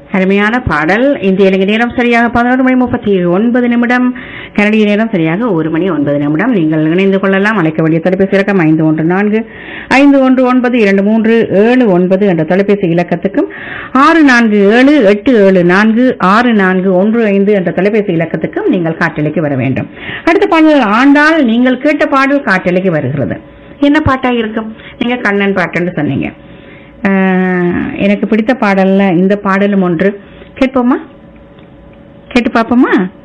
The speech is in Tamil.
அருமையான பாடல் இந்திய இலங்கை நேரம் சரியாக பதினோரு மணி முப்பத்தி ஒன்பது நிமிடம் கனடிய நேரம் சரியாக ஒரு மணி ஒன்பது நிமிடம் நீங்கள் இணைந்து கொள்ளலாம் அழைக்க வேண்டிய தொலைபேசி இலக்கம் ஐந்து ஒன்று நான்கு ஐந்து ஒன்று ஒன்பது இரண்டு மூன்று ஏழு ஒன்பது என்ற தொலைபேசி இலக்கத்துக்கும் ஆறு நான்கு ஏழு எட்டு ஏழு நான்கு ஆறு நான்கு ஒன்று ஐந்து என்ற தொலைபேசி இலக்கத்துக்கும் நீங்கள் காட்டலைக்கு வர வேண்டும் அடுத்த பாடல் ஆண்டால் நீங்கள் கேட்ட பாடல் காட்டலைக்கு வருகிறது என்ன பாட்டா இருக்கும் நீங்க கண்ணன் பாட்டுன்னு சொன்னீங்க ஆஹ், எனக்கு பிடித்த பாடல்ல இந்த பாடலும் ஒன்று கேட்போமா கேட்டு பார்ப்போமா